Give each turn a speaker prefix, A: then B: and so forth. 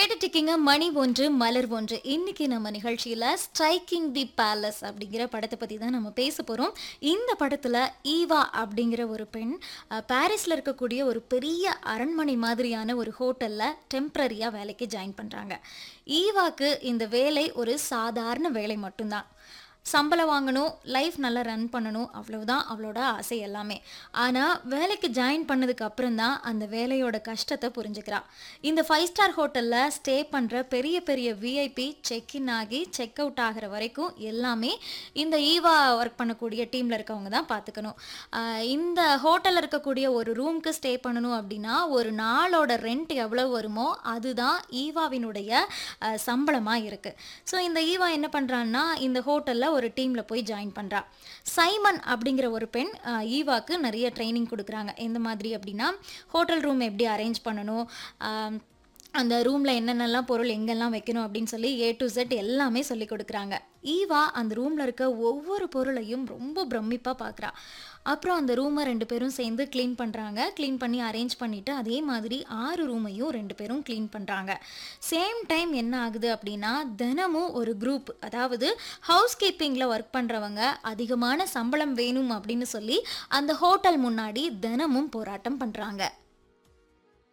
A: கேட்டுட்டு இருக்கீங்க மணி ஒன்று மலர் ஒன்று இன்னைக்கு நம்ம நிகழ்ச்சியில ஸ்ட்ரைக்கிங் தி பேலஸ் அப்படிங்கிற படத்தை பத்தி தான் நம்ம பேச போறோம் இந்த படத்துல ஈவா அப்படிங்கிற ஒரு பெண் அஹ், பாரிஸ்ல இருக்கக்கூடிய ஒரு பெரிய அரண்மனை மாதிரியான ஒரு ஹோட்டல்ல டெம்பரரியா வேலைக்கு ஜாயின் பண்றாங்க ஈவாக்கு இந்த வேலை ஒரு சாதாரண வேலை மட்டும்தான் சம்பளம் வாங்கணும் லைஃப் நல்லா ரன் பண்ணணும் அவ்வளவுதான் அவளோட ஆசை எல்லாமே ஆனால் வேலைக்கு ஜாயின் பண்ணதுக்கு அப்புறம் தான் அந்த வேலையோட கஷ்டத்தை புரிஞ்சுக்கிறா இந்த ஃபைவ் ஸ்டார் ஹோட்டலில் ஸ்டே பண்ணுற பெரிய பெரிய விஐபி செக் இன் ஆகி செக் அவுட் ஆகிற வரைக்கும் எல்லாமே இந்த ஈவா ஒர்க் பண்ணக்கூடிய டீமில் இருக்கவங்க தான் பார்த்துக்கணும் ஆஹ் இந்த ஹோட்டலில் இருக்கக்கூடிய ஒரு ரூம்க்கு ஸ்டே பண்ணணும் அப்படின்னா ஒரு நாளோட ரெண்ட் எவ்வளோ வருமோ அதுதான் ஈவாவினுடைய சம்பளமாக இருக்குது ஸோ இந்த ஈவா என்ன பண்ணுறான்னா இந்த ஹோட்டலில் ஒரு டீமில் போய் ஜாயின் பண்ணுறா சைமன் அப்படிங்கிற ஒரு பெண் ஆஹ் ஈவாக்கு நிறைய ட்ரைனிங் கொடுக்குறாங்க எந்த மாதிரி அப்படின்னா ஹோட்டல் ரூம் எப்படி அரேஞ்ச் பண்ணணும் ஆம், அந்த ரூமில் என்னென்னலாம் பொருள் எங்கெல்லாம் வைக்கணும் அப்படின்னு சொல்லி ஏ டு Z எல்லாமே சொல்லி கொடுக்குறாங்க ஈவா அந்த ரூமில் இருக்க ஒவ்வொரு பொருளையும் ரொம்ப பிரமிப்பாக பார்க்குறா அப்புறம் அந்த ரூமை ரெண்டு பேரும் சேர்ந்து க்ளீன் பண்ணுறாங்க க்ளீன் பண்ணி அரேஞ்ச் பண்ணிவிட்டு அதே மாதிரி ஆறு ரூமையும் ரெண்டு பேரும் க்ளீன் பண்ணுறாங்க சேம் டைம் என்ன ஆகுது அப்படின்னா தினமும் ஒரு குரூப் அதாவது ஹவுஸ் கீப்பிங்கில் ஒர்க் பண்ணுறவங்க அதிகமான சம்பளம் வேணும் அப்படின்னு சொல்லி அந்த ஹோட்டல் முன்னாடி தினமும் போராட்டம் பண்ணுறாங்க